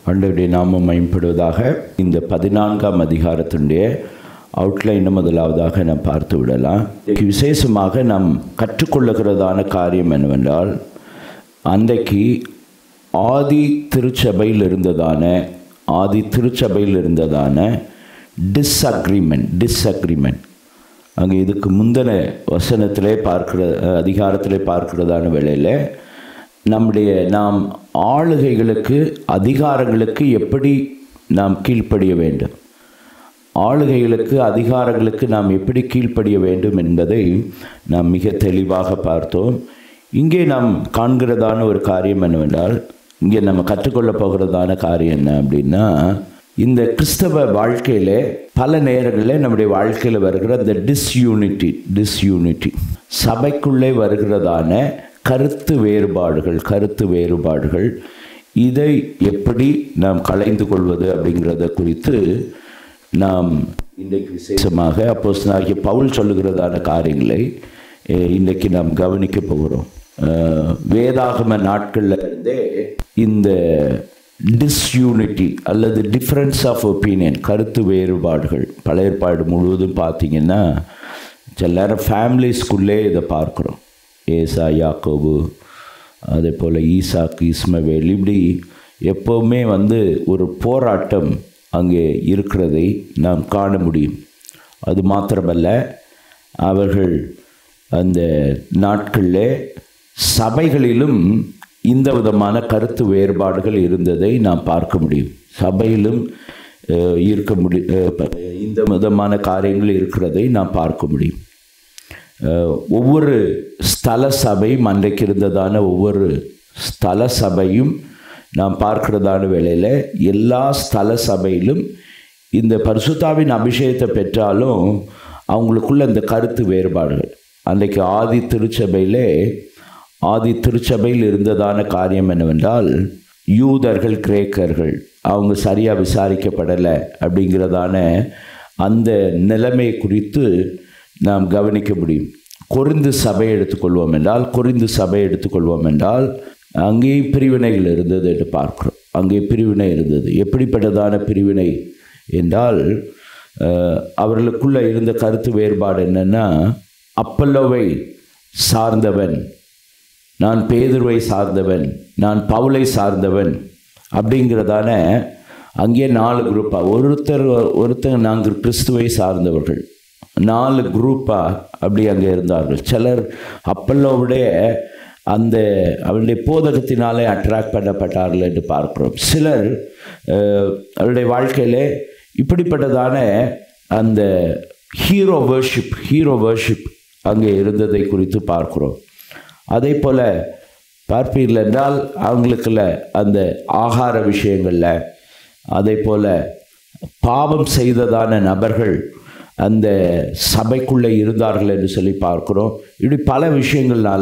ஆண்டவருடைய நாமம் மேம்படுவதாக இந்த பதினான்காம் அதிகாரத்தினுடைய அவுட்லைனை முதலாவதாக நாம் பார்த்து விடலாம் இதுக்கு விசேஷமாக நாம் கற்றுக்கொள்ளுகிறதான காரியம் என்னவென்றால் அன்றைக்கு ஆதி திருச்சபையில் இருந்ததான ஆதி திருச்சபையில் இருந்ததான டிஸ்அக்ரிமெண்ட் டிஸ்அக்ரிமெண்ட் அங்கே இதுக்கு முந்தின வசனத்திலே பார்க்கிற அதிகாரத்திலே பார்க்கிறதான வேளையில் நம்முடைய நாம் ஆளுகைகளுக்கு அதிகாரங்களுக்கு எப்படி நாம் கீழ்ப்படிய வேண்டும் ஆளுகைகளுக்கு அதிகாரங்களுக்கு நாம் எப்படி கீழ்ப்படிய வேண்டும் என்பதை நாம் மிக தெளிவாக பார்த்தோம் இங்கே நாம் காண்கிறதான ஒரு காரியம் என்னவென்றால் இங்கே நம்ம கற்றுக்கொள்ளப் போகிறதான காரியம் என்ன அப்படின்னா இந்த கிறிஸ்தவ வாழ்க்கையில் பல நேரங்களில் நம்முடைய வாழ்க்கையில் வருகிற இந்த டிஸ்யூனிட்டி டிஸ்யூனிட்டி சபைக்குள்ளே வருகிறதான கருத்து வேறுபாடுகள் கருத்து வேறுபாடுகள் இதை எப்படி நாம் களைந்து கொள்வது அப்படிங்கிறத குறித்து நாம் இன்றைக்கு விசேஷமாக அப்போஸ்தலனாகிய பவுல் சொல்லுகிறதான காரியங்களை அஹ், இன்றைக்கு நாம் கவனிக்க போகிறோம் அஹ், வேதாகம நாட்கள்ல இருந்தே இந்த டிஸ்யூனிட்டி அல்லது டிஃப்ரென்ஸ் ஆஃப் ஒப்பீனியன் கருத்து வேறுபாடுகள் பழைய ஏற்பாடு முழுவதும் பார்த்தீங்கன்னா சில நேரம் ஃபேமிலிஸ்குள்ளே இதை பார்க்குறோம் ஏசா யாக்கோபு அதே போல் ஈசாக்கு இஸ்மவேல் இப்படி எப்போவுமே வந்து ஒரு போராட்டம் அங்கே இருக்கிறதை நாம் காண முடியும் அது மாத்திரமல்ல அவர்கள் அந்த நாட்களில் சபைகளிலும் இந்த விதமான கருத்து வேறுபாடுகள் இருந்ததை நாம் பார்க்க முடியும் சபையிலும் அஹ், இருக்க முடி அஹ், ப- இந்த விதமான காரியங்கள் இருக்கிறதை நாம் பார்க்க முடியும் அஹ், ஒவ்வொரு ஸ்தல சபையும் அன்றைக்கு இருந்ததான ஒவ்வொரு ஸ்தல சபையும் நாம் பார்க்கிறதான வேளையில் எல்லா ஸ்தல சபையிலும் இந்த பரிசுத்தாவின் அபிஷேகத்தை பெற்றாலும் அவங்களுக்குள்ள இந்த கருத்து வேறுபாடுகள் அன்றைக்கு ஆதி திருச்சபையிலே ஆதி திருச்சபையில் இருந்ததான காரியம் என்னவென்றால் யூதர்கள் கிரேக்கர்கள் அவங்க சரியாக விசாரிக்கப்படலை அப்படிங்கிறதான அந்த நிலைமை குறித்து நாம் கவனிக்க முடியும் கொரிந்து சபையை எடுத்துக்கொள்வோம் என்றால் கொரிந்து சபையை எடுத்துக்கொள்வோம் என்றால் அங்கேயும் பிரிவினைகள் இருந்தது என்று பார்க்கிறோம் அங்கே பிரிவினை இருந்தது எப்படிப்பட்டதான பிரிவினை என்றால் அஹ், அவர்களுக்குள்ள இருந்த கருத்து வேறுபாடு என்னன்னா அப்பல்லோவை சார்ந்தவன் நான் பேதுருவை சார்ந்தவன் நான் பவுலை சார்ந்தவன் அப்படிங்கிறதான அங்கே நாலு குரூப்பாக ஒருத்தர் ஒருத்தர் நாங்கள் கிறிஸ்துவை சார்ந்தவர்கள் நாலு குரூப்பாக அப்படி அங்கே இருந்தார்கள் சிலர் அப்பல்லோவுடைய அந்த அவருடைய போதகத்தினாலே அட்ராக்ட் பண்ணப்பட்டார்கள் என்று பார்க்கிறோம் சிலர் அஹ், அவருடைய வாழ்க்கையிலே இப்படிப்பட்டதான அந்த ஹீரோ வர்ஷிப் ஹீரோ வர்ஷிப் அங்கே இருந்ததை குறித்து பார்க்கிறோம் அதே போல் பார்ப்பீர்கள் என்றால் அவங்களுக்குள்ள அந்த ஆகார விஷயங்களில் அதே போல் பாவம் செய்ததான நபர்கள் அந்த சபைக்குள்ளே இருந்தார்கள் என்று சொல்லி பார்க்கிறோம் இப்படி பல விஷயங்கள்னால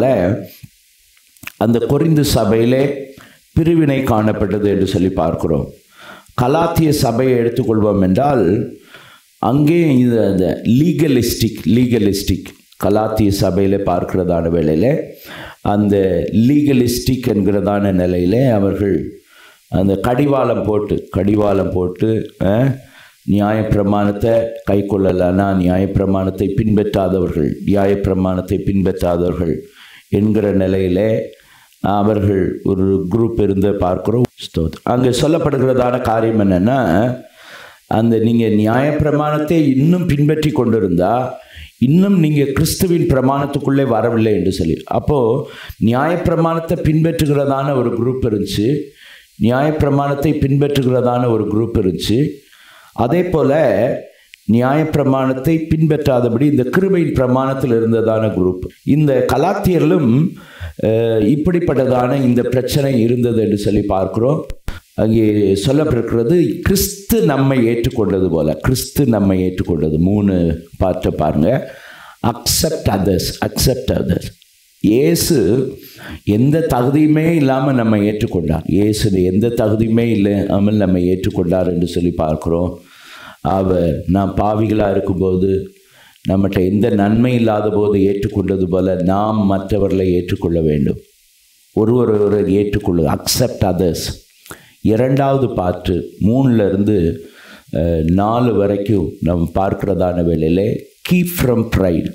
அந்த கொரிந்து சபையிலே பிரிவினை காணப்பட்டது என்று சொல்லி பார்க்கிறோம் கலாத்திய சபையை எடுத்துக்கொள்வோம் என்றால் அங்கே இது அந்த லீகலிஸ்டிக் லீகலிஸ்டிக் கலாத்திய சபையில் பார்க்கிறதான வேளையில் அந்த லீகலிஸ்டிக் என்கிறதான நிலையிலே அவர்கள் அந்த கடிவாளம் போட்டு கடிவாளம் போட்டு அஹ், நியாயப்பிரமாணத்தை கை கொள்ளலைன்னா நியாயப்பிரமாணத்தை பின்பற்றாதவர்கள் நியாயப்பிரமாணத்தை பின்பற்றாதவர்கள் என்கிற நிலையிலே அவர்கள் ஒரு குரூப் இருந்து பார்க்கிறோம் ஸ்தோத்திரம். அங்கே சொல்லப்படுகிறதான காரியம் என்னென்னா அந்த நீங்கள் நியாயப்பிரமாணத்தை இன்னும் பின்பற்றி கொண்டிருந்தா இன்னும் நீங்கள் கிறிஸ்துவின் பிரமாணத்துக்குள்ளே வரவில்லை என்று சொல்லி அப்போது நியாயப்பிரமாணத்தை பின்பற்றுகிறதான ஒரு குரூப் இருந்துச்சு நியாயப்பிரமாணத்தை பின்பற்றுகிறதான ஒரு குரூப் இருந்துச்சு அதே போல் நியாயப்பிரமாணத்தை பின்பற்றாதபடி இந்த கிருபையின் பிரமாணத்தில் இருந்ததான குரூப் இந்த கலாத்தியரிலும் அஹ், இப்படிப்பட்டதான இந்த பிரச்சனை இருந்தது என்று சொல்லி பார்க்கிறோம் அங்கே சொல்லப்பட்டிருக்கிறது கிறிஸ்து நம்மை ஏற்றுக்கொண்டது போல கிறிஸ்து நம்மை ஏற்றுக்கொண்டது மூணு பார்த்து பாருங்க அக்செப்ட் அதர்ஸ் அக்செப்ட் அதர்ஸ் இயேசு எந்த தகுதியுமே இல்லாமல் நம்ம ஏற்றுக்கொண்டார் இயேசு எந்த தகுதியுமே இல்லாமல் நம்ம ஏற்றுக்கொண்டார் என்று சொல்லி பார்க்கிறோம் அவர் நாம் பாவிகளாக இருக்கும்போது நம்மகிட்ட எந்த நன்மை இல்லாத போது ஏற்றுக்கொண்டது போல நாம் மற்றவர்களை ஏற்றுக்கொள்ள வேண்டும் ஒருவர் ஒருவர் ஏற்றுக்கொள்ளு அக்செப்ட் அதர்ஸ் இரண்டாவது பாட்டு மூணுலேருந்து நாலு வரைக்கும் நம்ம பார்க்கிறதான வேலையில் கீப் ஃப்ரம் ப்ரைடு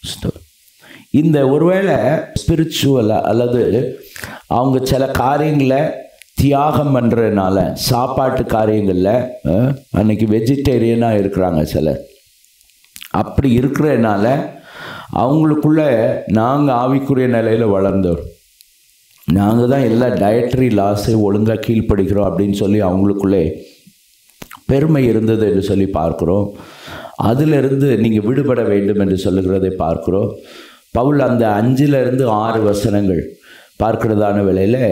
இந்த ஒருவேளை ஸ்பிரிச்சுவல் அல்லது அவங்க சில காரியங்களை தியாகம் பண்ணுறதுனால சாப்பாட்டு காரியங்களில் அஹ், அன்னைக்கு வெஜிடேரியனாக இருக்கிறாங்க சிலர் அப்படி இருக்கிறதுனால அவங்களுக்குள்ள நாங்கள் ஆவிக்குரிய நிலையில் வளர்ந்தோம் நாங்கள் தான் எல்லா டயட்ரி லாஸை ஒழுங்காக கீழ்ப்படுகிறோம் அப்படின்னு சொல்லி அவங்களுக்குள்ளே பெருமை இருந்தது என்று சொல்லி பார்க்கிறோம் அதிலிருந்து நீங்கள் விடுபட வேண்டும் என்று சொல்லுகிறதை பார்க்கிறோம் பவுல் அந்த அஞ்சிலிருந்து ஆறு வசனங்கள் பார்க்கிறதான வேளையில்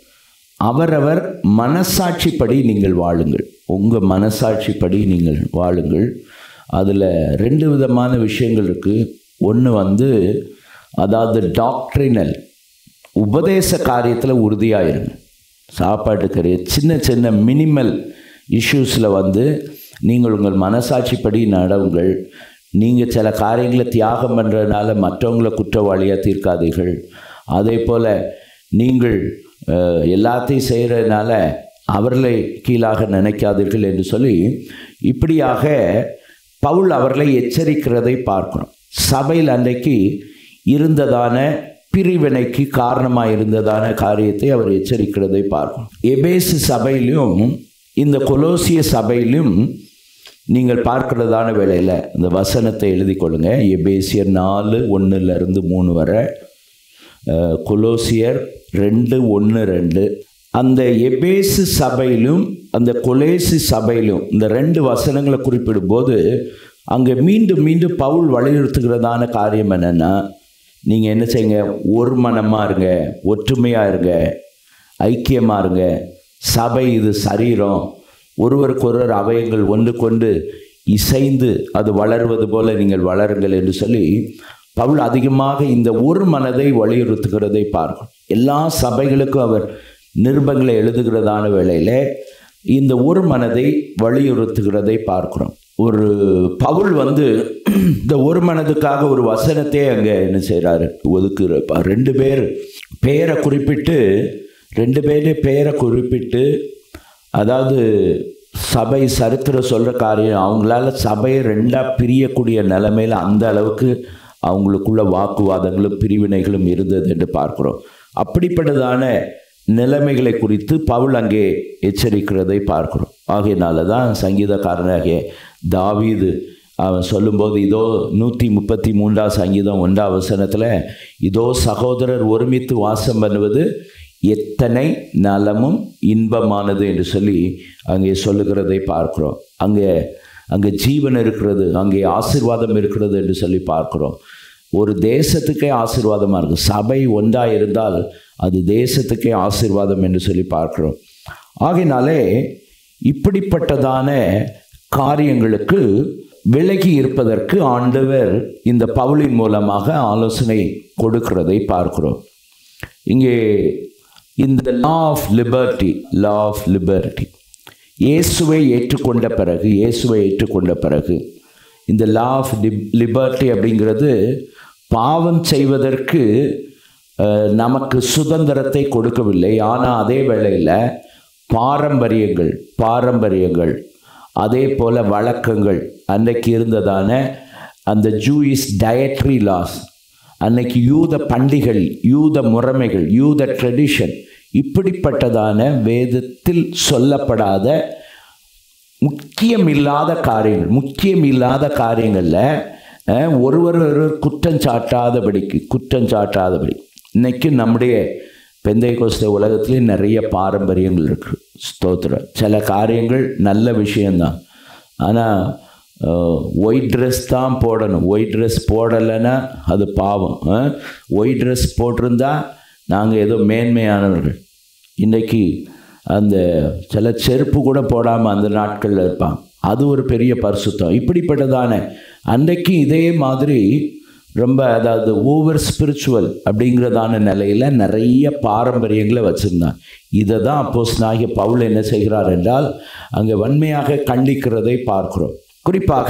அவரவர் மனசாட்சிப்படி நீங்கள் வாழுங்கள் உங்கள் மனசாட்சிப்படி நீங்கள் வாழுங்கள் அதில் ரெண்டு விதமான விஷயங்கள் இருக்குது ஒன்று வந்து அதாவது டாக்ட்ரினல் உபதேச காரியத்தில் உறுதியாக இருங்க சாப்பாட்டு கரைய சின்ன சின்ன மினிமல் இஷ்யூஸில் வந்து நீங்கள் உங்கள் மனசாட்சிப்படி நடவுங்கள் நீங்கள் சில காரியங்களை தியாகம் பண்ணுறதுனால மற்றவங்கள குற்றவாளியாக தீர்க்காதீர்கள் அதே போல் நீங்கள் அஹ், எல்லாத்தையும் செய்கிறதுனால அவர்களை கீழாக நினைக்காதீர்கள் என்று சொல்லி இப்படியாக பவுல் அவர்களை எச்சரிக்கிறதை பார்க்கிறோம் சபையில் அன்றைக்கு இருந்ததான பிரிவினைக்கு காரணமாக இருந்ததான காரியத்தை அவர் எச்சரிக்கிறதை பார்க்கும் எபேசு சபையிலும் இந்த கொலோசிய சபையிலும் நீங்கள் பார்க்கிறதான வேளையில் இந்த வசனத்தை எழுதி கொள்ளுங்க எபேசியர் நாலு ஒன்றுலேருந்து மூணு வரை அஹ், கொலோசியர் ரெண்டு ஒன்று ரெண்டு அந்த எபேசு சபையிலும் அந்த கொலேசு சபையிலும் இந்த ரெண்டு வசனங்களை குறிப்பிடும்போது அங்கே மீண்டும் மீண்டும் பவுல் வலியுறுத்துகிறதான காரியம் என்னென்னா நீங்கள் என்ன செய்யுங்க ஒரு மனமாக இருங்க ஒற்றுமையாக இருங்க ஐக்கியமாக இருங்க சபை இது சரீரம் ஒருவருக்கொருவர் அவயங்கள் ஒன்று கொண்டு இசைந்து அது வளருவது போல நீங்கள் வளருங்கள் என்று சொல்லி பவுல் அதிகமாக இந்த ஒரு மனதை வலியுறுத்துகிறதை பார்க்கும் எல்லா சபைகளுக்கும் அவர் நிருபங்களை எழுதுகிறதான வேளையில் இந்த ஒரு மனதை வலியுறுத்துகிறதை பார்க்கிறோம் ஒரு பவுல் வந்து இந்த ஒரு மனதுக்காக ஒரு வசனத்தை அங்கே என்ன செய்கிறாரு ஒதுக்குற ரெண்டு பேர் பெயரை குறிப்பிட்டு ரெண்டு பேரே பெயரை குறிப்பிட்டு அதாவது சபை சரித்திரம் சொல்கிற காரியம் அவங்களால சபையை ரெண்டாக பிரியக்கூடிய நிலைமையில் அந்த அளவுக்கு அவங்களுக்குள்ள வாக்குவாதங்களும் பிரிவினைகளும் இருந்தது என்று பார்க்கிறோம் அப்படிப்பட்டதான நிலைமைகளை குறித்து பவுல் அங்கே எச்சரிக்கிறதை பார்க்கிறோம் ஆகையினால தான் சங்கீதக்காரனாகிய தாவீது அவன் சொல்லும்போது இதோ நூற்றி முப்பத்தி மூன்றாம் சங்கீதம் ஒன்றாம் வசனத்தில் இதோ சகோதரர் ஒருமித்து வாசம் பண்ணுவது எத்தனை நலமும் இன்பமானது என்று சொல்லி அங்கே சொல்லுகிறதை பார்க்கிறோம் அங்கே அங்கே ஜீவன் இருக்கிறது அங்கே ஆசீர்வாதம் இருக்கிறது என்று சொல்லி பார்க்கிறோம் ஒரு தேசத்துக்கே ஆசீர்வாதமாக இருக்குது சபை ஒன்றாக இருந்தால் அது தேசத்துக்கே ஆசீர்வாதம் என்று சொல்லி பார்க்கிறோம் ஆகையினாலே இப்படிப்பட்டதான காரியங்களுக்கு விலகி இருப்பதற்கு ஆண்டவர் இந்த பவுலின் மூலமாக ஆலோசனை கொடுக்கிறதை பார்க்கிறோம் இங்கே இந்த law of liberty law of liberty இயேசுவை ஏற்றுக்கொண்ட பிறகு இயேசுவை ஏற்றுக்கொண்ட பிறகு இந்த லா ஆஃப் லிபர்ட்டி அப்படிங்கிறது பாவம் செய்வதற்கு அஹ், நமக்கு சுதந்திரத்தை கொடுக்கவில்லை ஆனால் அதே வேளையில் பாரம்பரியங்கள் பாரம்பரியங்கள் அதே போல் வழக்கங்கள் அன்றைக்கு இருந்ததான அந்த ஜூயிஸ் டயட்ரி லாஸ் அன்னைக்கு யூத பண்டிகள் யூத முறைமைகள் யூத ட்ரெடிஷன் இப்படிப்பட்டதான வேதத்தில் சொல்லப்படாத முக்கியம் இல்லாத காரியங்கள் முக்கியம் இல்லாத காரியங்களில் அஹ், ஒருவர் ஒருவர் குற்றம் சாட்டாதபடிக்கு குற்றம் சாட்டாதபடி இன்னைக்கு நம்முடைய பெந்தை கோஸ்த உலகத்துலேயும் நிறைய பாரம்பரியங்கள் இருக்குது ஸ்தோத்திரம் சில காரியங்கள் நல்ல விஷயந்தான் ஆனால் ஒயிட் ட்ரெஸ் தான் போடணும் ஒயிட் ட்ரெஸ் போடலைன்னா அது பாவம் ஒயிட் ட்ரெஸ் போட்டிருந்தா நாங்கள் ஏதோ மேன்மையானவர்கள் இன்றைக்கி அந்த சில செருப்பு கூட போடாமல் அந்த நாட்களில் இருப்பாங்க அது ஒரு பெரிய பரிசுத்தம் இப்படிப்பட்டதான அன்றைக்கு இதே மாதிரி ரொம்ப அதாவது ஓவர் ஸ்பிரிச்சுவல் அப்படிங்கிறதான நிலையில் நிறைய பாரம்பரியங்களை வச்சுருந்தாங்க இதை தான் அப்போஸ் நாகிய பவுல் என்ன செய்கிறார் என்றால் அங்கே வன்மையாக கண்டிக்கிறதை பார்க்கிறோம் குறிப்பாக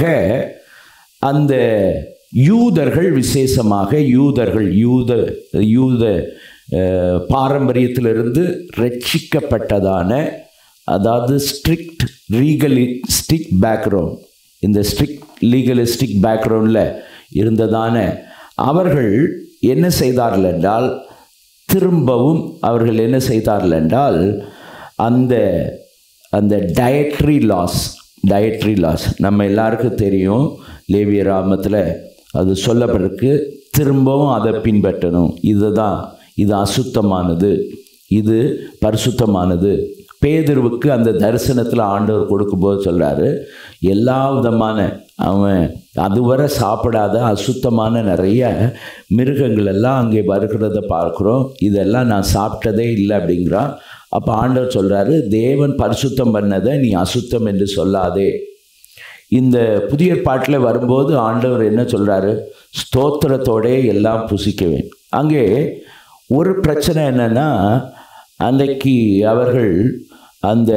அந்த யூதர்கள் விசேஷமாக யூதர்கள் யூத யூத அஹ், பாரம்பரியத்திலிருந்து ரட்சிக்கப்பட்டதான அதாவது ஸ்ட்ரிக்ட் லீகலிஸ்டிக் பேக்ரவுண்ட் இந்த ஸ்ட்ரிக்ட் லீகலிஸ்டிக் பேக்ரவுண்டில் இருந்ததான அவர்கள் என்ன செய்தார்கள் என்றால் திரும்பவும் அவர்கள் என்ன செய்தார்கள் என்றால் அந்த அந்த டயட்ரி லாஸ் டயட்ரி லாஸ் நம்ம எல்லாருக்கும் தெரியும் லேவிய ராமத்தில் அது சொல்லப்பட்டிருக்கு திரும்பவும் அதை பின்பற்றணும் இதுதான் இது அசுத்தமானது இது பரிசுத்தமானது பேதர்வுக்கு அந்த தரிசனத்தில் ஆண்டவர் கொடுக்கும்போது சொல்கிறாரு எல்லா விதமான அவன் அதுவரை சாப்பிடாத அசுத்தமான நிறைய மிருகங்கள் எல்லாம் அங்கே வருகிறத பார்க்குறோம் இதெல்லாம் நான் சாப்பிட்டதே இல்லை அப்படிங்கிறான் அப்போ ஆண்டவர் சொல்கிறாரு தேவன் பரிசுத்தம் பண்ணதை நீ அசுத்தம் என்று சொல்லாதே இந்த புதிய பாட்டில் வரும்போது ஆண்டவர் என்ன சொல்கிறாரு ஸ்தோத்திரத்தோடே எல்லாம் புசிக்கவேன் அங்கே ஒரு பிரச்சனை என்னென்னா அன்றைக்கு அவர்கள் அந்த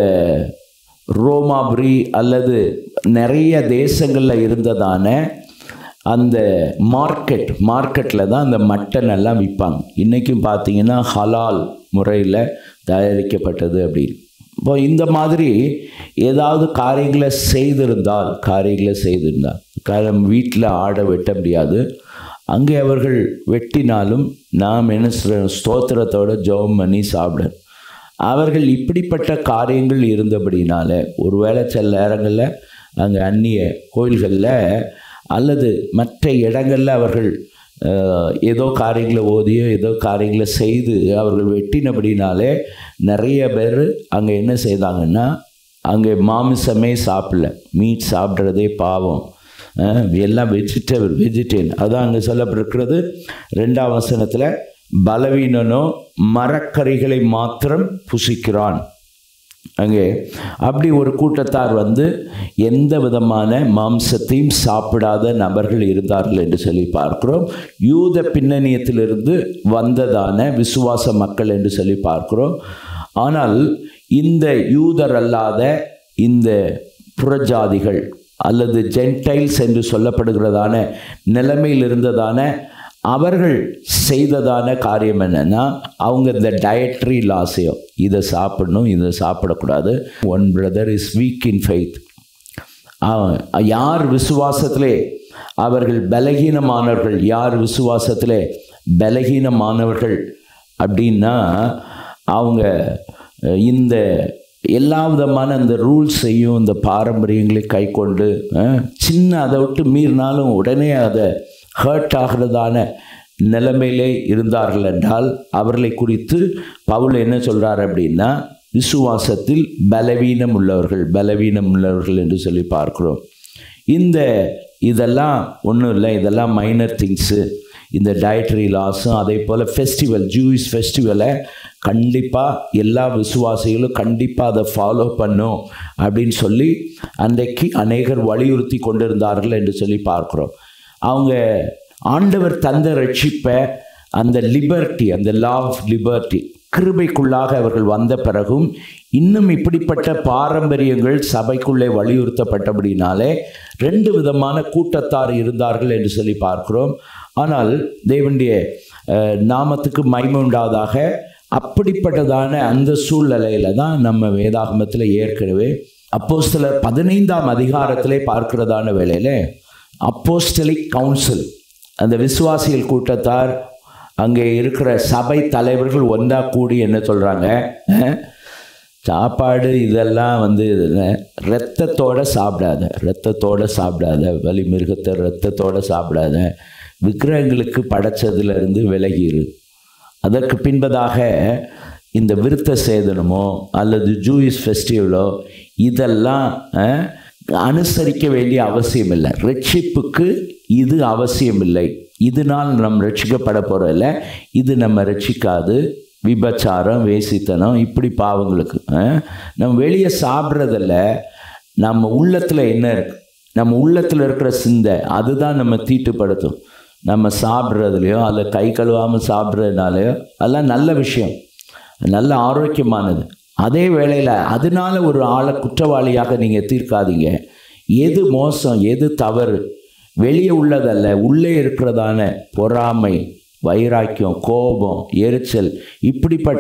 ரோமாபுரி அல்லது நிறைய தேசங்களில் இருந்ததான அந்த மார்க்கெட் மார்க்கெட்டில் தான் அந்த மட்டன் எல்லாம் விற்பாங்க இன்றைக்கும் பார்த்தீங்கன்னா ஹலால் முறையில் தயாரிக்கப்பட்டது அப்படின்னு இப்போ இந்த மாதிரி ஏதாவது காரியங்களை செய்திருந்தால் காரியங்களை செய்திருந்தால் காரணம் வீட்டில் ஆடை வெட்ட முடியாது அங்கே அவர்கள் வெட்டினாலும் நாம் என்ன சொல்கிறோம் ஸ்தோத்திரத்தோட ஜெபம் பண்ணி சாப்பிட அவர்கள் இப்படிப்பட்ட காரியங்கள் இருந்தபடினால ஒருவேளை சில நேரங்களில் அங்கே அந்நிய கோயில்களில் அல்லது மற்ற இடங்களில் அவர்கள் அஹ், ஏதோ காரியங்களை ஓதியோ ஏதோ காரியங்களை செய்து அவர்கள் வெட்டினபடினாலே நிறைய பேர் அங்கே என்ன செய்தாங்கன்னா அங்கே மாமிசமே சாப்பிடல மீட் சாப்பிட்றதே பாவம் அஹ், எல்லாம் வெஜிடபிள் வெஜிடேரியன் அதான் அங்கே சொல்லப்பட்டிருக்கிறது ரெண்டாம் வசனத்தில் பலவீனனோ மரக்கறிகளை மாத்திரம் புசிக்கிறான் அங்கே அப்படி ஒரு கூட்டத்தார் வந்து எந்த விதமான மாம்சத்தையும் சாப்பிடாத நபர்கள் இருந்தார்கள் என்று சொல்லி பார்க்கிறோம் யூத பின்னணியத்திலிருந்து வந்ததான விசுவாச மக்கள் என்று சொல்லி பார்க்கிறோம் ஆனால் இந்த யூதர் அல்லாத இந்த புறஜாதிகள் அல்லது ஜென்டைல்ஸ் என்று சொல்லப்படுகிறதான நிலைமையில் இருந்ததான அவர்கள் செய்ததான காரியம் என்னன்னா அவங்க இந்த டயட்ரி லாஸையோ இதை சாப்பிடணும் இதை சாப்பிடக்கூடாது one brother is weak in faith யார் விசுவாசத்திலே அவர்கள் பலகீனமானவர்கள் யார் விசுவாசத்திலே பலகீனமானவர்கள் அப்படின்னா அவங்க அஹ், இந்த எல்லா விதமான அந்த ரூல்ஸையும் இந்த பாரம்பரியங்களை கை கொண்டு அஹ், சின்ன அதை விட்டு மீறினாலும் உடனே அதை ஹர்ட் ஆகிறதான நிலைமையிலே இருந்தார்கள் என்றால் அவர்களை குறித்து பவுல் என்ன சொல்றார் அப்படின்னா விசுவாசத்தில் பலவீனம் உள்ளவர்கள் பலவீனம் உள்ளவர்கள் என்று சொல்லி பார்க்கிறோம் இந்த இதெல்லாம் ஒன்றும் இல்லை இதெல்லாம் மைனர் திங்ஸு இந்த டயட்ரி லாஸும் அதே போல் ஃபெஸ்டிவல் ஜூயிஸ் ஃபெஸ்டிவலை கண்டிப்பாக எல்லா விசுவாசிகளும் கண்டிப்பாக அதை ஃபாலோ பண்ணும் அப்படின்னு சொல்லி அன்றைக்கு அநேகர் வலியுறுத்தி கொண்டிருந்தார்கள் என்று சொல்லி பார்க்குறோம் அவங்க ஆண்டவர் தந்த ரட்சிப்பை அந்த லிபர்ட்டி அந்த லா ஆஃப் லிபர்ட்டி கிருபைக்குள்ளாக அவர்கள் வந்த பிறகும் இன்னும் இப்படிப்பட்ட பாரம்பரியங்கள் சபைக்குள்ளே வலியுறுத்தப்பட்டபடினாலே ரெண்டு விதமான கூட்டத்தார் இருந்தார்கள் என்று சொல்லி பார்க்கிறோம் ஆனால் தேவனுடைய அஹ், நாமத்துக்கு மகிமை உண்டாவதாக அப்படிப்பட்டதான அந்த சூழ்நிலையில தான் நம்ம வேதாகமத்தில் ஏற்கனவே அப்போஸ்தலர் பதினைந்தாம் அதிகாரத்திலே பார்க்கிறதான வேளையில அப்போஸ்டலிக் கவுன்சில் அந்த விசுவாசிகள் கூட்டத்தார் அங்கே இருக்கிற சபை தலைவர்கள் ஒன்றா கூடி என்ன சொல்கிறாங்க சாப்பாடு இதெல்லாம் வந்து ரத்தத்தோட சாப்பிடாத ரத்தத்தோட சாப்பிடாத வலி மிருகத்தை ரத்தத்தோட சாப்பிடாத விக்கிரகங்களுக்கு படைச்சதுலேருந்து விலகிரு அதற்கு பின்பதாக இந்த விருத்த சேதனமோ அல்லது ஜூயிஸ் ஃபெஸ்டிவலோ இதெல்லாம் அஹ், அனுசரிக்க வேண்டிய அவசியம் இல்லை ரட்சிப்புக்கு இது அவசியம் இல்லை இதனால் நம்ம ரட்சிக்கப்பட போகிறதில்ல இது நம்ம ரட்சிக்காது விபச்சாரம் வேசித்தனம் இப்படி பாவங்களுக்கு அஹ், நம்ம வெளியே சாப்பிட்றதில்ல நம்ம உள்ளத்தில் என்ன இருக்கு நம்ம உள்ளத்தில் இருக்கிற சிந்தை அதுதான் நம்ம தீட்டுப்படுத்தும் நம்ம சாப்பிட்றதுலையோ அல்ல கை கழுவாமல் சாப்பிட்றதுனாலையோ அதெல்லாம் நல்ல விஷயம் நல்ல ஆரோக்கியமானது அதே வேளையில் அதனால ஒரு ஆளை குற்றவாளியாக நீங்கள் தீர்க்காதீங்க எது மோசம் எது தவறு வெளியே உள்ளதல்ல உள்ளே இருக்கிறதான பொறாமை வைராக்கியம் கோபம் எரிச்சல் இப்படிப்பட்ட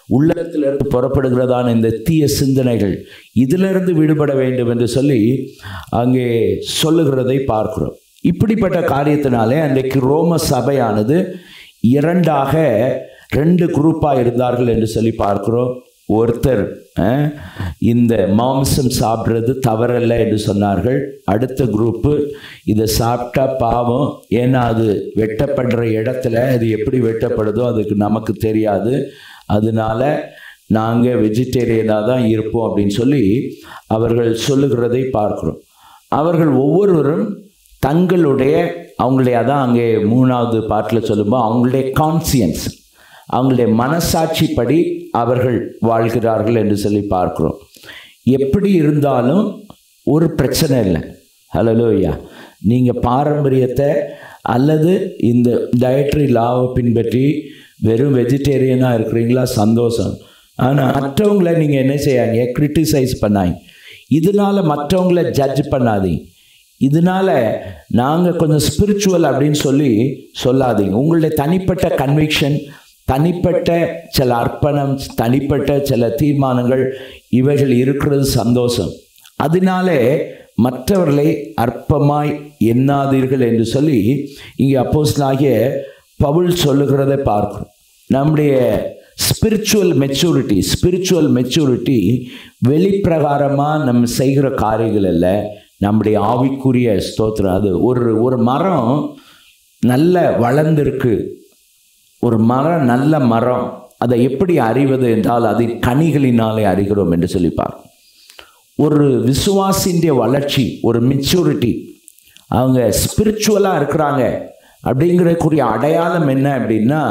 உள்ளத்திலிருந்து புறப்படுகிறதான இந்த தீய சிந்தனைகள் இதிலிருந்து விடுபட வேண்டும் என்று சொல்லி அங்கே சொல்லுகிறதை பார்க்கிறோம் இப்படிப்பட்ட காரியத்தினாலே அன்றைக்கு ரோம சபையானது இரண்டாக ரெண்டு குரூப்பாக இருந்தார்கள் என்று சொல்லி பார்க்கிறோம் ஒருத்தர் அஹ், இந்த மாம்சம் சாப்பிட்றது தவறல்ல என்று சொன்னார்கள் அடுத்த குரூப்பு இதை சாப்பிட்டா பாவம் ஏன்னா அது வெட்டப்படுற இடத்துல அது எப்படி வெட்டப்படுதோ அதுக்கு நமக்கு தெரியாது அதனால நாங்கள் வெஜிடேரியனாக தான் இருப்போம் அப்படின்னு சொல்லி அவர்கள் சொல்லுகிறதை பார்க்கிறோம் அவர்கள் ஒவ்வொருவரும் தங்களுடைய அவங்களுடைய அதான் அங்கே மூணாவது பாட்டில் சொல்லும்போது அவங்களுடைய கான்சியன்ஸ் அவங்களுடைய மனசாட்சிப்படி அவர்கள் வாழ்கிறார்கள் என்று சொல்லி பார்க்கிறோம் எப்படி இருந்தாலும் ஒரு பிரச்சனை இல்லை ஹலோலோயா நீங்கள் பாரம்பரியத்தை அல்லது இந்த டயட்ரி லாவை பின்பற்றி வெறும் வெஜிடேரியனாக இருக்கிறீங்களா சந்தோஷம் ஆனால் மற்றவங்களை நீங்கள் என்ன செய்யாங்க கிரிட்டிசைஸ் பண்ணாங்க இதனால மற்றவங்களை ஜட்ஜ் பண்ணாதீங்க இதனால நாங்கள் கொஞ்சம் ஸ்பிரிச்சுவல் அப்படின்னு சொல்லி சொல்லாதீங்க உங்களுடைய தனிப்பட்ட கன்விக்ஷன் தனிப்பட்ட சில அர்ப்பணம் தனிப்பட்ட சில தீர்மானங்கள் இவைகள் இருக்கிறது சந்தோஷம் அதனாலே மற்றவர்களை அற்பமாய் எண்ணாதீர்கள் என்று சொல்லி இங்கே அப்போஸ்தலனாகிய பவுல் சொல்லுகிறதை பார்க்கிறோம் நம்முடைய ஸ்பிரிச்சுவல் மெச்சூரிட்டி ஸ்பிரிச்சுவல் மெச்சூரிட்டி வெளிப்பிரகாரமாக நம்ம செய்கிற காரியங்கள் அல்ல நம்முடைய ஆவிக்குரிய ஸ்தோத்திரம் அது ஒரு ஒரு மரம் நல்ல வளர்ந்திருக்கு ஒரு மரம் நல்ல மரம் அதை எப்படி அறிவது என்றால் அதன் கனிகளினாலே அறிகிறோம் என்று சொல்லி பார்க்கிறோம் ஒரு விசுவாசின்ற வளர்ச்சி ஒரு மெச்சூரிட்டி அவங்க ஸ்பிரிச்சுவலாக இருக்கிறாங்க அப்படிங்கிறக்குரிய அடையாளம் என்ன அப்படின்னா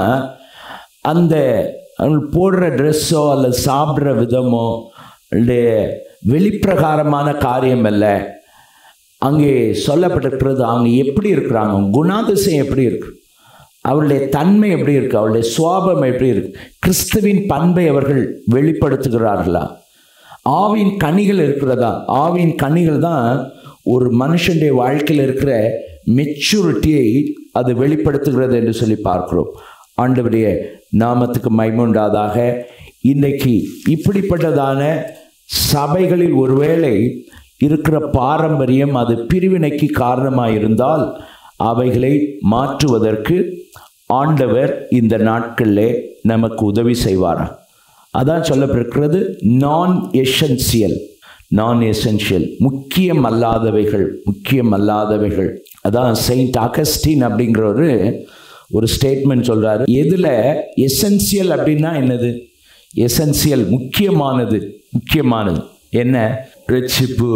அந்த அவங்க போடுற ட்ரெஸ்ஸோ அல்லது சாப்பிட்ற விதமோ அல்லது வெளிப்பிரகாரமான காரியம் அல்ல அங்கே சொல்லப்பட்டிருக்கிறது அவங்க எப்படி இருக்கிறாங்க குணாதிசயம் எப்படி இருக்கு அவருடைய தன்மை எப்படி இருக்கு அவருடைய சுவாபம் எப்படி இருக்கு கிறிஸ்துவின் பண்பை அவர்கள் வெளிப்படுத்துகிறார்களா ஆவின் கனிகள் இருக்கிறதா ஆவின் கனிகள் தான் ஒரு மனுஷனுடைய வாழ்க்கையில் இருக்கிற மெச்சூரிட்டியை அது வெளிப்படுத்துகிறது என்று சொல்லி பார்க்கிறோம் ஆண்டவருடைய நாமத்துக்கு மைமுண்டாதாக இன்னைக்கு இப்படிப்பட்டதான சபைகளில் ஒருவேளை இருக்கிற பாரம்பரியம் அது பிரிவினைக்கு காரணமாக இருந்தால் அவைகளை மாற்றுவதற்கு ஆண்டவர் இந்த நாட்களிலே நமக்கு உதவி செய்வாரா அதான் சொல்லப்பட்டிருக்கிறது நான் எசென்சியல் நான் எசென்ஷியல் முக்கியம் அல்லாதவைகள் முக்கியம் அல்லாதவைகள் அதான் செயின்ட் அகஸ்டின் அப்படிங்கிற ஒரு ஒரு ஸ்டேட்மெண்ட் சொல்றாரு எதுல எசென்சியல் அப்படின்னா என்னது எசென்சியல் முக்கியமானது முக்கியமானது என்ன ரட்சிப்பு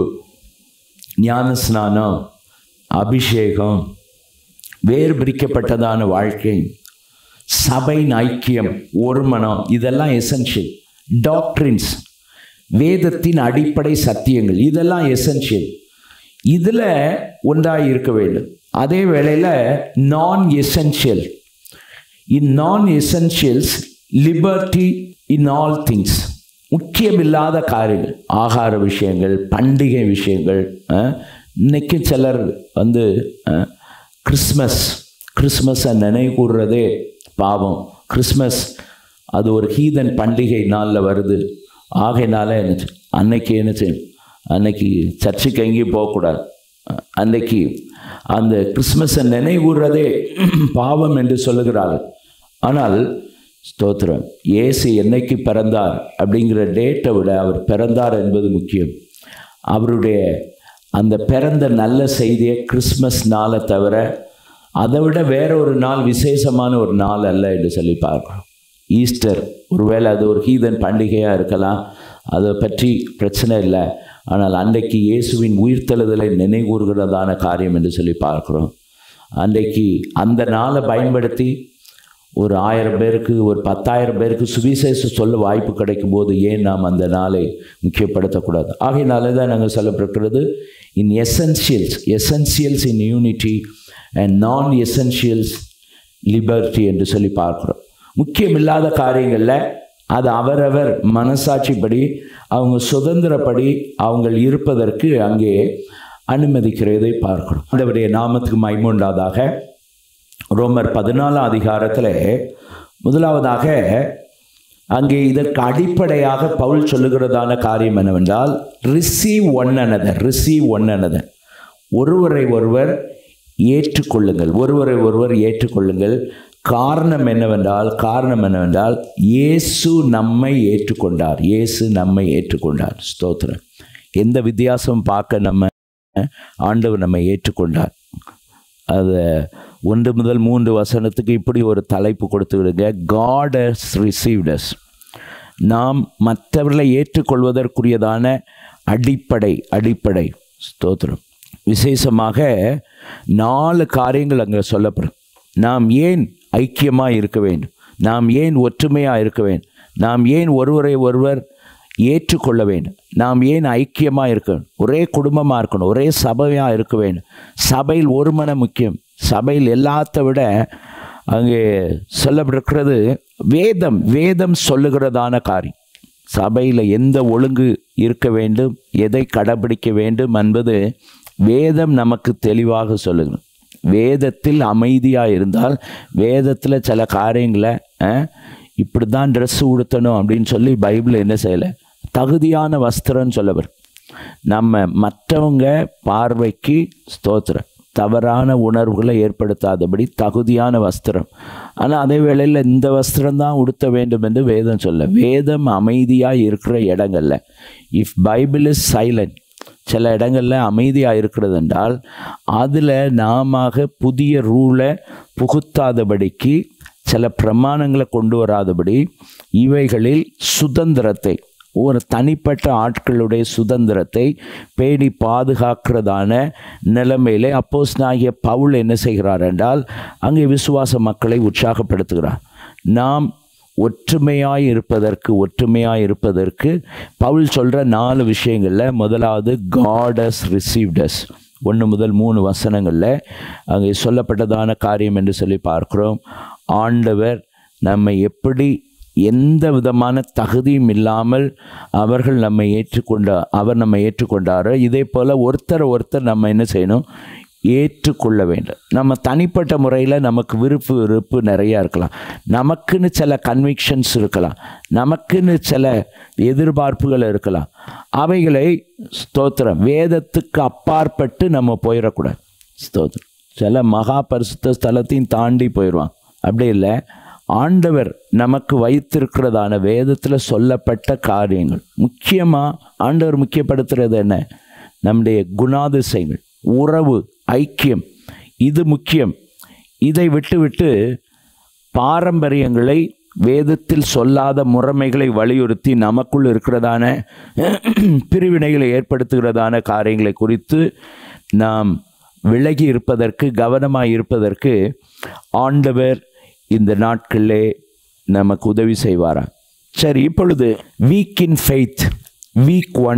ஞானஸ்நானம் அபிஷேகம் வேறு பிரிக்கப்பட்டதான வாழ்க்கை சபையின் ஐக்கியம் ஒருமனம் இதெல்லாம் எசென்ஷியல் டாக்ட்ரின்ஸ் வேதத்தின் அடிப்படை சத்தியங்கள் இதெல்லாம் எசென்ஷியல் இதில் ஒன்றாக இருக்க வேண்டும் அதே வேளையில் நான் essential in non essentials liberty in all things முக்கியமில்லாத காரியங்கள் ஆகார விஷயங்கள் பண்டிகை விஷயங்கள் அஹ், இன்னைக்கு சிலர் வந்து அஹ், கிறிஸ்மஸ் கிறிஸ்மஸை நினைவு கூறுறதே பாவம் கிறிஸ்மஸ் அது ஒரு ஹீதன் பண்டிகை நாளில் வருது ஆகையினால என்னச்சு அன்னைக்கு என்னச்சு அன்னைக்கு சர்ச்சுக்கு எங்கேயும் போகக்கூடாது அஹ், அன்னைக்கு அந்த கிறிஸ்மஸை நினைவுறதே பாவம் என்று சொல்லுகிறார்கள் ஆனால் ஸ்தோத்திரம் இயேசு என்னைக்கு பிறந்தார் அப்படிங்கிற டேட்டை விட அவர் பிறந்தார் என்பது முக்கியம் அவருடைய அந்த பிறந்த நல்ல செய்தியை கிறிஸ்மஸ் நாளை தவிர அதை விட வேற ஒரு நாள் விசேஷமான ஒரு நாள் அல்ல என்று சொல்லி பார்க்கிறோம் ஈஸ்டர் ஒருவேளை அது ஒரு ஹீதன் பண்டிகையாக இருக்கலாம் அதை பற்றி பிரச்சனை இல்லை ஆனால் அன்றைக்கு இயேசுவின் உயிர்த்தெழுதலை நினைவுறுகிறதான காரியம் என்று சொல்லி பார்க்கிறோம் அன்றைக்கு அந்த நாளை பயன்படுத்தி ஒரு ஆயிரம் பேருக்கு ஒரு பத்தாயிரம் பேருக்கு சுவிசேஷம் சொல்ல வாய்ப்பு கிடைக்கும் போது ஏன் நாம் அந்த நாளை முக்கியப்படுத்தக்கூடாது ஆகையினால தான் நாங்கள் சொல்லப்பட்டிருக்கிறது in essentials essentials in unity and non essentials liberty என்று சொல்லி பார்க்குறோம் முக்கியமில்லாத காரியங்களில் அது அவரவர் மனசாட்சிப்படி அவங்க சுதந்திரப்படி அவங்க இருப்பதற்கு அங்கே அனுமதிக்கிறதை பார்க்கிறோம் ஆண்டவருடைய நாமத்துக்கு மைமுண்டாதாக ரோமர் பதினாலாம் அதிகாரத்தில் முதலாவதாக அங்கே இதற்கு அடிப்படையாக பவுல் சொல்லுகிறதான காரியம் என்னவென்றால் receive one another receive one another ஒருவரை ஒருவர் ஏற்றுக்கொள்ளுங்கள் ஒருவரை ஒருவர் ஏற்றுக்கொள்ளுங்கள் காரணம் என்னவென்றால் காரணம் என்னவென்றால் இயேசு நம்மை ஏற்றுக்கொண்டார் இயேசு நம்மை ஏற்றுக்கொண்டார் ஸ்தோத்திரம் எந்த வித்தியாசம் பார்க்க நம்ம ஆண்டவர் நம்மை ஏற்றுக்கொண்டார் அது ஒன்று முதல் மூன்று வசனத்துக்கு இப்படி ஒரு தலைப்பு கொடுத்து விடுங்க காட் ஹஸ் ரிசீவ்டஸ் நாம் மற்றவர்களை ஏற்றுக்கொள்வதற்குரியதான அடிப்படை அடிப்படை ஸ்தோத்திரம் விசேஷமாக நாலு காரியங்கள் அங்கே சொல்லப்படும் நாம் ஏன் ஐக்கியமாக இருக்க வேண்டும் நாம் ஏன் ஒற்றுமையாக இருக்க வேண்டும் நாம் ஏன் ஒருவரை ஒருவர் ஏற்றுக்கொள்ள வேண்டும் நாம் ஏன் ஐக்கியமாக இருக்க வேண்டும் ஒரே குடும்பமாக இருக்கணும் ஒரே சபையாக இருக்க வேண்டும் சபையில் ஒரு மன முக்கியம் சபையில் எல்லாத்த விட அங்கே சொல்லப்பட்டிருக்கிறது வேதம் வேதம் சொல்லுகிறதான காரியம் சபையில் எந்த ஒழுங்கு இருக்க வேண்டும் எதை கடைபிடிக்க வேண்டும் என்பது வேதம் நமக்கு தெளிவாக சொல்லுங்க வேதத்தில் அமைதியாக இருந்தால் வேதத்தில் சில காரியங்களை அஹ், இப்படி தான் ட்ரெஸ் உடுத்தணும் அப்படின்னு சொல்லி பைபிள் என்ன செய்யலை தகுதியான வஸ்திரம்னு சொல்லவர் நம்ம மற்றவங்க பார்வைக்கு ஸ்தோத்திரம் தவறான உணர்வுகளை ஏற்படுத்தாதபடி தகுதியான வஸ்திரம் ஆனால் அதே வேளையில் இந்த வஸ்திரம் தான் உடுத்த வேண்டும் என்று வேதம் சொல்ல வேதம் அமைதியாக இருக்கிற இடங்கள்ல இஃப் பைபிள் இஸ் சைலண்ட் சில இடங்களில் அமைதியாக இருக்கிறது என்றால் அதில் நாம புதிய ரூலை புகுத்தாதபடிக்கு சில பிரமாணங்களை கொண்டு வராதபடி இவைகளில் சுதந்திரத்தை ஒரு தனிப்பட்ட ஆட்களுடைய சுதந்திரத்தை பேணி பாதுகாக்கிறதான நிலைமையிலே அப்போஸ் ஆகிய பவுல் என்ன செய்கிறார் என்றால் அங்கே விசுவாச மக்களை உற்சாகப்படுத்துகிறார் நாம் ஒற்றுமையாய் இருப்பதற்கு ஒற்றுமையாய் இருப்பதற்கு பவுல் சொல்கிற நாலு விஷயங்களில் முதலாவது காடஸ் ரிசீவ்டஸ் ஒன்று முதல் மூணு வசனங்களில் அங்கே சொல்லப்பட்டதான காரியம் என்று சொல்லி பார்க்கிறோம் ஆண்டவர் நம்மை எப்படி எந்த விதமான தகுதியும் இல்லாமல் அவர்கள் நம்மை ஏற்றுக்கொண்ட அவர் நம்மை ஏற்றுக்கொண்டாரோ இதே போல் ஒருத்தர் ஒருத்தர் நம்ம என்ன செய்யணும் ஏற்றுக்கொள்ள வேண்டும் நம்ம தனிப்பட்ட முறையில் நமக்கு விருப்பு விருப்பு நிறையா இருக்கலாம் நமக்குன்னு சில கன்விக்ஷன்ஸ் இருக்கலாம் நமக்குன்னு சில எதிர்பார்ப்புகள் இருக்கலாம் அவைகளை ஸ்தோத்திரம் வேதத்துக்கு அப்பாற்பட்டு நம்ம போயிடக்கூடாது ஸ்தோத்திரம் சில மகா பரிசுத்த ஸ்தலத்தையும் தாண்டி போயிடுவான் அப்படி இல்லை ஆண்டவர் நமக்கு வைத்திருக்கிறதான வேதத்தில் சொல்லப்பட்ட காரியங்கள் முக்கியமாக ஆண்டவர் முக்கியப்படுத்துறது என்ன நம்முடைய குணாதிசயங்கள் உறவு ஐக்கியம் இது முக்கியம் இதை விட்டுவிட்டு பாரம்பரியங்களை வேதத்தில் சொல்லாத முறைமைகளை வலியுறுத்தி நமக்குள் இருக்கிறதான பிரிவினைகளை ஏற்படுத்துகிறதான காரியங்களை குறித்து நாம் விலகி இருப்பதற்கு கவனமாக இருப்பதற்கு ஆண்டவர் இந்த நாட்களிலே நமக்கு உதவி செய்வாரா சரி இப்பொழுது weak in faith weak one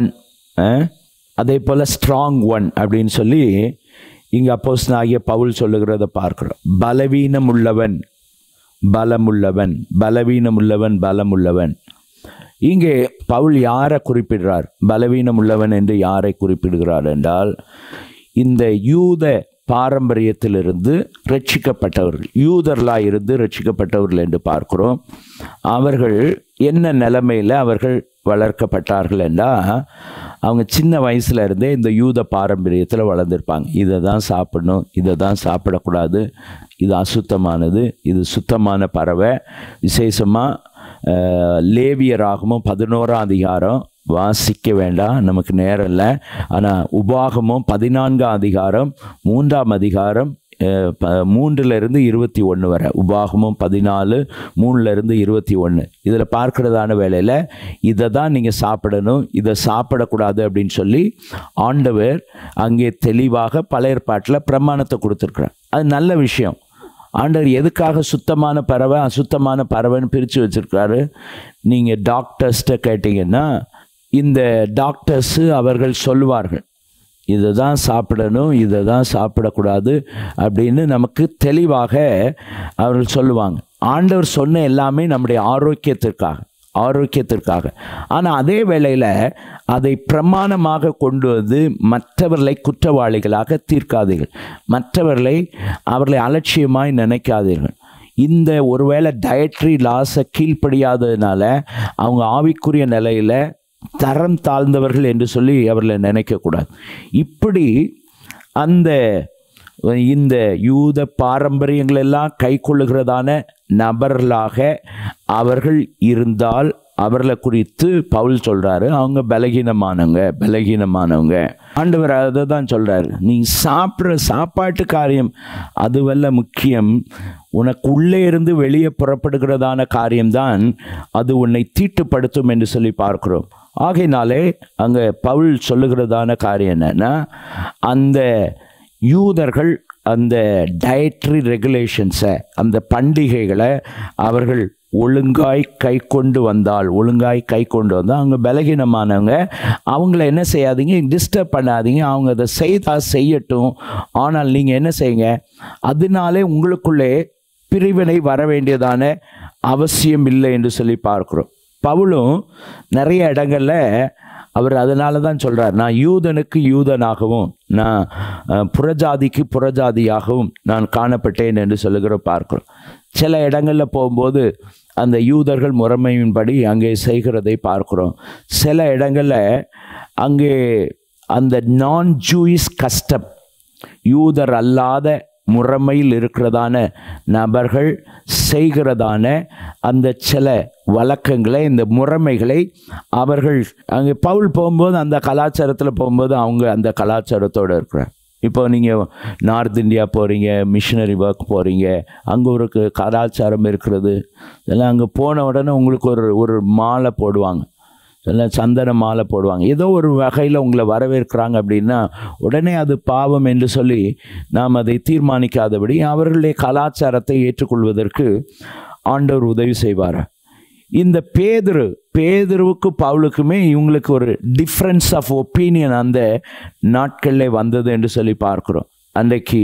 அதே போல் ஸ்ட்ராங் ஒன் அப்படின்னு சொல்லி இங்கே அப்போஸ் ஆகிய பவுல் சொல்லுகிறத பார்க்குறோம் பலவீனம் உள்ளவன் பலமுள்ளவன் பலவீனம் உள்ளவன் பலமுள்ளவன் இங்கே பவுல் யாரை குறிப்பிடுறார் பலவீனம் உள்ளவன் என்று யாரை குறிப்பிடுகிறார் என்றால் இந்த யூத பாரம்பரியத்திலிருந்து ரட்சிக்கப்பட்டவர்கள் யூதர்களாக இருந்து ரட்சிக்கப்பட்டவர்கள் என்று பார்க்கிறோம் அவர்கள் என்ன நிலைமையில் அவர்கள் வளர்க்கப்பட்டார்கள் என்றால் அவங்க சின்ன வயசுல இருந்தே இந்த யூத பாரம்பரியத்தில் வளர்ந்துருப்பாங்க இதை தான் சாப்பிடணும் இதை தான் சாப்பிடக்கூடாது இது அசுத்தமானது இது சுத்தமான பறவை விசேஷமாக லேவியராகமும் பதினோராம் அதிகாரம் வாசிக்க வேண்டாம் நமக்கு நேரம் இல்லை ஆனால் உபாகமும் பதினான்காம் அதிகாரம் மூன்றாம் அதிகாரம் அஹ், ப மூன்றுலேருந்து இருபத்தி ஒன்று வரை உபாகமும் பதினாலு மூணுலேருந்து இருபத்தி ஒன்று இதில் பார்க்கிறதான வேலையில் இதை தான் நீங்கள் சாப்பிடணும் இதை சாப்பிடக்கூடாது அப்படின்னு சொல்லி ஆண்டவர் அங்கே தெளிவாக பழைய ஏற்பாட்டில் பிரமாணத்தை கொடுத்துருக்குறார் அது நல்ல விஷயம் ஆண்டவர் எதுக்காக சுத்தமான பறவை அசுத்தமான பறவைன்னு பிரித்து வச்சுருக்காரு நீங்கள் டாக்டர்ஸ்கிட்ட கேட்டிங்கன்னா இந்த டாக்டர்ஸு அவர்கள் சொல்லுவார்கள் இதை தான் சாப்பிடணும் இதை தான் சாப்பிடக்கூடாது அப்படின்னு நமக்கு தெளிவாக அவர்கள் சொல்லுவாங்க ஆண்டவர் சொன்ன எல்லாமே நம்முடைய ஆரோக்கியத்திற்காக ஆரோக்கியத்திற்காக ஆனால் அதே வேளையில் அதை பிரமாணமாக கொண்டு வந்து மற்றவர்களை குற்றவாளிகளாக தீர்க்காதீர்கள் மற்றவர்களை அவர்களை அலட்சியமாய் நினைக்காதீர்கள் இந்த ஒருவேளை டயட்ரி லாஸை கீழ்ப்படியாததுனால அவங்க ஆவிக்குரிய நிலையில் தரம் தாழ்ந்தவர்கள் என்று சொல்லி அவர்களை நினைக்கக்கூடாது இப்படி அந்த இந்த யூத பாரம்பரியங்கள் எல்லாம் கை கொள்ளுகிறதான நபர்களாக அவர்கள் இருந்தால் அவர்களை குறித்து பவுல் சொல்றாரு அவங்க பலகீனமானவங்க பலகீனமானவங்க ஆண்டவர் அதை தான் சொல்றாரு நீ சாப்பிட்ற சாப்பாட்டு காரியம் அதுவல்ல முக்கியம் உனக்கு உள்ளே இருந்து வெளியே புறப்படுகிறதான காரியம்தான் அது உன்னை தீட்டுப்படுத்தும் என்று சொல்லி பார்க்கிறோம் ஆகையினாலே அங்கே பவுல் சொல்லுகிறதான காரியம் என்னன்னா அந்த யூதர்கள் அந்த டயட்ரி ரெகுலேஷன்ஸை அந்த பண்டிகைகளை அவர்கள் ஒழுங்காய் கை கொண்டு வந்தால் ஒழுங்காய் கை கொண்டு வந்தால் அவங்க பலகீனமானவங்க அவங்கள என்ன செய்யாதீங்க டிஸ்டர்ப் பண்ணாதீங்க அவங்க அதை செய்தால் செய்யட்டும் ஆனால் நீங்கள் என்ன செய்யுங்க அதனாலே உங்களுக்குள்ளே பிரிவினை வர வேண்டியதான அவசியம் இல்லை என்று சொல்லி பார்க்குறோம் பவுலும் நிறைய இடங்கள்ல அவர் அதனால தான் சொல்றார் நான் யூதனுக்கு யூதனாகவும் நான் அஹ், புறஜாதிக்கு புறஜாதியாகவும் நான் காணப்பட்டேன் என்று சொல்லுகிற பார்க்கிறோம் சில இடங்களில் போகும்போது அந்த யூதர்கள் முறைமையின்படி அங்கே செய்கிறதை பார்க்கிறோம் சில இடங்களில் அங்கே அந்த நான் ஜூயிஸ் கஸ்டம் யூதர் அல்லாத முறைமையில் இருக்கிறதான நபர்கள் செய்கிறதான அந்த சில வழக்கங்களை இந்த முறைமைகளை அவர்கள் அங்கே பவுல் போகும்போது அந்த கலாச்சாரத்தில் போகும்போது அவங்க அந்த கலாச்சாரத்தோடு இருக்கிறார் இப்போ நீங்கள் நார்த் இந்தியா போகிறீங்க மிஷினரி ஒர்க் போகிறீங்க அங்கே ஒரு க- கலாச்சாரம் இருக்கிறது இதெல்லாம் அங்கே போன உடனே உங்களுக்கு ஒரு ஒரு மாலை போடுவாங்க இல்லை சந்தன மாலை போடுவாங்க ஏதோ ஒரு வகையில் உங்களை வரவேற்கிறாங்க அப்படின்னா உடனே அது பாவம் என்று சொல்லி நாம் அதை தீர்மானிக்காதபடி அவர்களுடைய கலாச்சாரத்தை ஏற்றுக்கொள்வதற்கு ஆண்டவர் உதவி செய்வார் இந்த பேதுரு பேதுருவுக்கு பவுலுக்குமே இவங்களுக்கு ஒரு டிஃப்ரென்ஸ் ஆஃப் ஒப்பீனியன் அந்த நாட்களில் வந்தது என்று சொல்லி பார்க்குறோம் அன்றைக்கு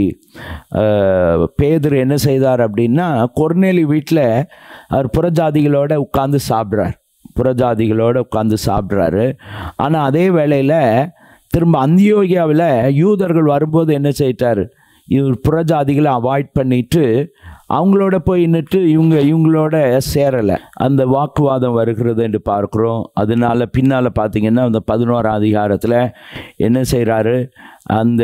அஹ், பேதுரு என்ன செய்தார் அப்படின்னா கொர்நேலி வீட்டில் அவர் புறஜாதிகளோட உட்கார்ந்து சாப்பிட்றார் புறஜாதிகளோட உட்கார்ந்து சாப்பிட்றாரு ஆனால் அதே வேளையில் திரும்ப அந்தியோகியாவில் யூதர்கள் வரும்போது என்ன செய்யிட்டார் இவர் புறஜாதிகளை அவாய்ட் பண்ணிட்டு அவங்களோட போய் நின்று இவங்க இவங்களோட சேரலை அந்த வாக்குவாதம் வருகிறது என்று பார்க்குறோம் அதனால பின்னால் பார்த்தீங்கன்னா அந்த பதினோராம் அதிகாரத்தில் என்ன செய்கிறாரு அந்த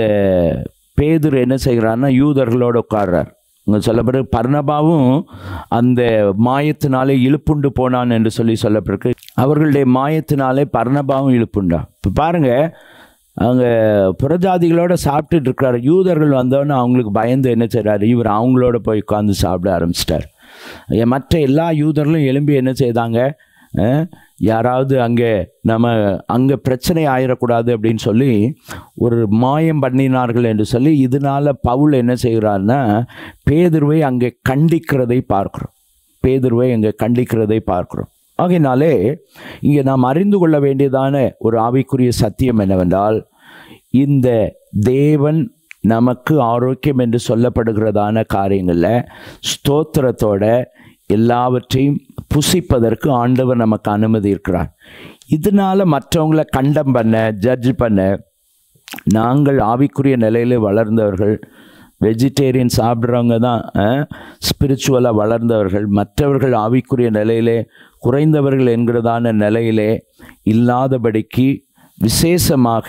பேதுரு என்ன செய்கிறாருன்னா யூதர்களோட உட்கார்றார் இங்கே சொல்லப்பட்டு பர்ணபாவும் அந்த மாயத்தினாலே இழுப்புண்டு போனான் என்று சொல்லி சொல்லப்பட்டிருக்கு அவர்களுடைய மாயத்தினாலே பர்ணபாவும் இழுப்புண்டா இப்போ பாருங்க அவங்க புறஜாதிகளோட சாப்பிட்டுட்டு இருக்கிறாரு யூதர்கள் வந்தோன்னே அவங்களுக்கு பயந்து என்ன செய்றாரு இவர் அவங்களோட போய் உட்காந்து சாப்பிட ஆரம்பிச்சிட்டார் மற்ற எல்லா யூதர்களும் எழும்பி என்ன செய்தாங்க அஹ், யாராவது அங்கே நம்ம அங்கே பிரச்சனை ஆயிடக்கூடாது அப்படின்னு சொல்லி ஒரு மாயம் பண்ணினார்கள் என்று சொல்லி இதனால பவுல் என்ன செய்கிறார்னா பேதுருவை அங்கே கண்டிக்கிறதை பார்க்கிறோம் பேதுருவை அங்கே கண்டிக்கிறதை பார்க்கிறோம் ஆகையினாலே இங்கே நாம் அறிந்து கொள்ள வேண்டியதான ஒரு ஆவிக்குரிய சத்தியம் என்னவென்றால் இந்த தேவன் நமக்கு ஆரோக்கியம் என்று சொல்லப்படுகிறதான காரியங்களில் ஸ்தோத்திரத்தோட எல்லாவற்றையும் புசிப்பதற்கு ஆண்டவர் நமக்கு அனுமதி இருக்கிறார் இதனால மற்றவங்களை கண்டம் பண்ண ஜட்ஜ் பண்ண நாங்கள் ஆவிக்குரிய நிலையிலே வளர்ந்தவர்கள் வெஜிடேரியன் சாப்பிட்றவங்க தான் ஸ்பிரிச்சுவலாக வளர்ந்தவர்கள் மற்றவர்கள் ஆவிக்குரிய நிலையிலே குறைந்தவர்கள் என்கிறதான நிலையிலே இல்லாதபடிக்கு விசேஷமாக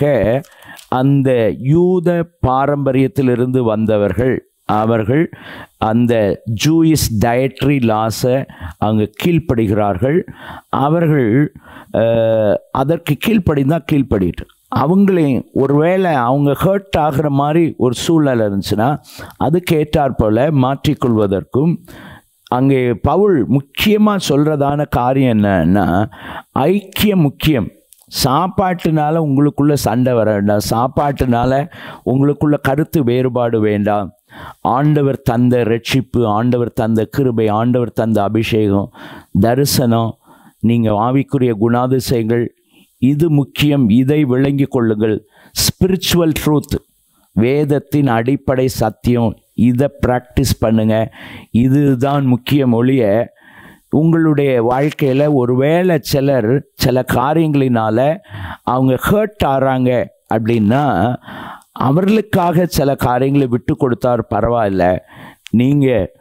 அந்த யூத பாரம்பரியத்திலிருந்து வந்தவர்கள் அவர்கள் அந்த ஜூயிஸ் டயட்ரி லாஸை அங்கே கீழ்ப்படுகிறார்கள் அவர்கள் அஹ், அதற்கு கீழ்ப்படிந்தால் கீழ்ப்படிட்டு அவங்களையும் ஒருவேளை அவங்க ஹர்ட் ஆகிற மாதிரி ஒரு சூழ்நிலை இருந்துச்சுன்னா அதுக்கு ஏற்றாற்போல் மாற்றிக்கொள்வதற்கும் அங்கே பவுல் முக்கியமாக சொல்கிறதான காரியம் என்னன்னா ஐக்கியம் முக்கியம் சாப்பாட்டுனால உங்களுக்குள்ள சண்டை வர வேண்டாம் சாப்பாட்டுனால உங்களுக்குள்ள கருத்து வேறுபாடு வேண்டாம் ஆண்டவர் தந்த ரட்சிப்பு ஆண்டவர் தந்த கிருபை ஆண்டவர் தந்த அபிஷேகம் தரிசனம் நீங்கள் ஆவிக்குரிய குணாதிசயங்கள் இது முக்கியம் இதை விளங்கி கொள்ளுங்கள் ஸ்பிரிச்சுவல் ட்ரூத் வேதத்தின் அடிப்படை சத்தியம் இதை ப்ராக்டிஸ் பண்ணுங்க இதுதான் முக்கியம் ஒழிய உங்களுடைய வாழ்க்கையில் ஒருவேளை சிலர் சில காரியங்களினால அவங்க ஹர்ட் ஆகிறாங்க அப்படின்னா அவர்களுக்காக சில காரியங்களை விட்டு கொடுத்தார் பரவாயில்ல நீங்கள்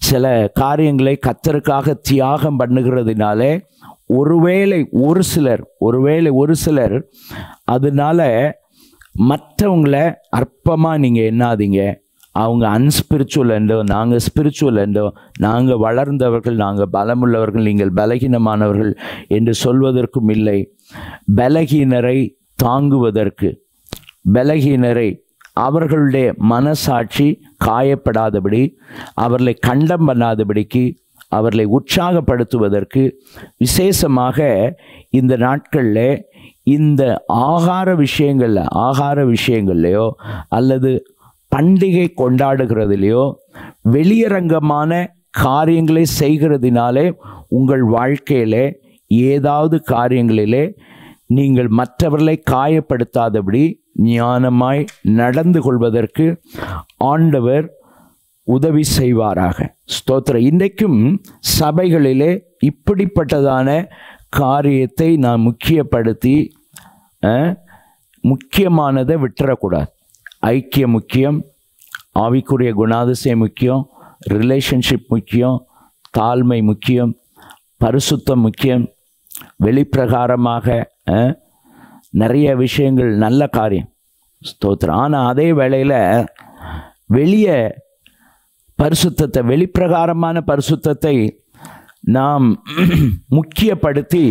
சில காரியங்களை கத்தருக்காக தியாகம் பண்ணுகிறதுனாலே ஒருவேளை ஒரு சிலர் ஒருவேளை ஒரு சிலர் அதனால மற்றவங்களை அற்பமாக நீங்கள் எண்ணாதீங்க அவங்க அன்ஸ்பிரிச்சுவல் என்றோ நாங்கள் ஸ்பிரிச்சுவல் என்றோ நாங்கள் வளர்ந்தவர்கள் நாங்கள் பலமுள்ளவர்கள் நீங்கள் பலகீனமானவர்கள் என்று சொல்வதற்கும் இல்லை பலகீனரை தாங்குவதற்கு பலகீனரை அவர்களுடைய மனசாட்சி காயப்படாதபடி அவர்களை கண்டம் பண்ணாதபடிக்கு அவர்களை உற்சாகப்படுத்துவதற்கு விசேஷமாக இந்த நாட்களில் இந்த ஆகார விஷயங்களில் ஆகார விஷயங்கள்லையோ அல்லது பண்டிகை கொண்டாடுகிறதுலையோ வெளியரங்கமான காரியங்களை செய்கிறதினாலே உங்கள் வாழ்க்கையிலே ஏதாவது காரியங்களிலே நீங்கள் மற்றவர்களை காயப்படுத்தாதபடி ஞானமாய் நடந்து கொள்வதற்கு ஆண்டவர் உதவி செய்வாராக ஸ்தோத்திரம் இன்றைக்கும் சபைகளிலே இப்படிப்பட்டதான காரியத்தை நான் முக்கியப்படுத்தி அஹ், முக்கியமானதை விட்டுறக்கூடாது ஐக்கியம் முக்கியம் ஆவிக்குரிய குணாதிசயம் முக்கியம் ரிலேஷன்ஷிப் முக்கியம் தாழ்மை முக்கியம் பரிசுத்தம் முக்கியம் வெளிப்பிரகாரமாக அஹ், நிறைய விஷயங்கள் நல்ல காரியம் ஸ்தோத்திரம் ஆனால் அதே வேளையில் வெளியே பரிசுத்தத்தை வெளிப்பிரகாரமான பரிசுத்தத்தை நாம் முக்கியப்படுத்தி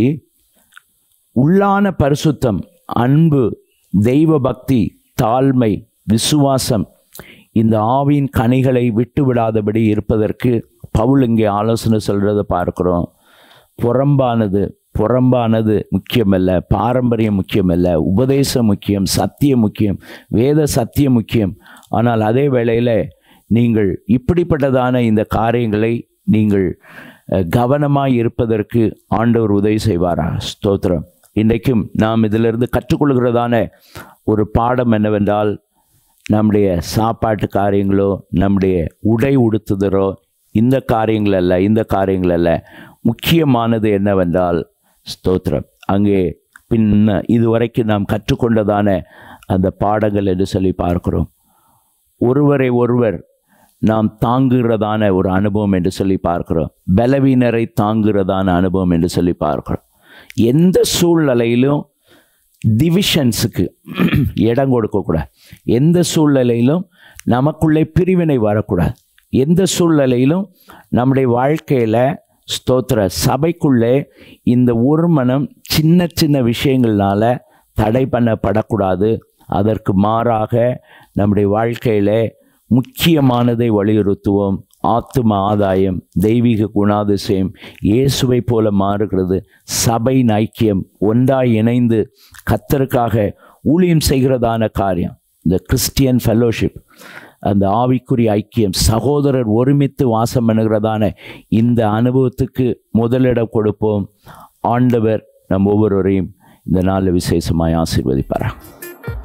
உள்ளான பரிசுத்தம் அன்பு தெய்வ பக்தி தாழ்மை விசுவாசம் இந்த ஆவியின் கனிகளை விட்டு விடாதபடி இருப்பதற்கு பவுல் இங்கே ஆலோசனை சொல்கிறத பார்க்குறோம் புறம்பானது புறம்பானது முக்கியமல்ல பாரம்பரியம் முக்கியமல்ல உபதேசம் முக்கியம் சத்தியம் முக்கியம் வேத சத்தியம் முக்கியம் ஆனால் அதே வேளையில் நீங்கள் இப்படிப்பட்டதான இந்த காரியங்களை நீங்கள் கவனமாக இருப்பதற்கு ஆண்டவர் உதவி செய்வாரா ஸ்தோத்திரம் இன்றைக்கும் நாம் இதிலிருந்து கற்றுக்கொள்கிறதான ஒரு பாடம் என்னவென்றால் நம்முடைய சாப்பாட்டு காரியங்களோ நம்முடைய உடை உடுத்துதலோ இந்த காரியங்கள் அல்ல இந்த காரியங்கள் அல்ல முக்கியமானது என்னவென்றால் ஸ்தோத்திரம் அங்கே பின்ன இதுவரைக்கும் நாம் கற்றுக்கொண்டதான அந்த பாடங்கள் என்று சொல்லி பார்க்கிறோம் ஒருவரை ஒருவர் நாம் தாங்குகிறதான ஒரு அனுபவம் என்று சொல்லி பார்க்கிறோம் பலவீனரை தாங்குகிறதான அனுபவம் என்று சொல்லி பார்க்கிறோம் எந்த சூழ்நிலையிலும் டிவிஷன்ஸுக்கு இடம் கொடுக்கக்கூடாது எந்த சூழ்நிலையிலும் நமக்குள்ளே பிரிவினை வரக்கூடாது எந்த சூழ்நிலையிலும் நம்முடைய வாழ்க்கையில் ஸ்தோத்திர சபைக்குள்ளே இந்த ஒரு மனம் சின்ன சின்ன விஷயங்கள்னால தடை பண்ணப்படக்கூடாது அதற்கு மாறாக நம்முடைய வாழ்க்கையில் முக்கியமானதை வலியுறுத்துவோம் ஆத்தும ஆதாயம் தெய்வீக குணாதிசயம் இயேசுவை போல மாறுகிறது சபையின் ஐக்கியம் ஒன்றாய் இணைந்து கத்தருக்காக ஊழியம் செய்கிறதான காரியம் இந்த கிறிஸ்டியன் ஃபெல்லோஷிப் அந்த ஆவிக்குரிய ஐக்கியம் சகோதரர் ஒருமித்து வாசம் பண்ணுகிறதான இந்த அனுபவத்துக்கு முதலிடம் கொடுப்போம் ஆண்டவர் நம் ஒவ்வொருவரையும் இந்த நாளில் விசேஷமாய் ஆசீர்வதிப்பாரா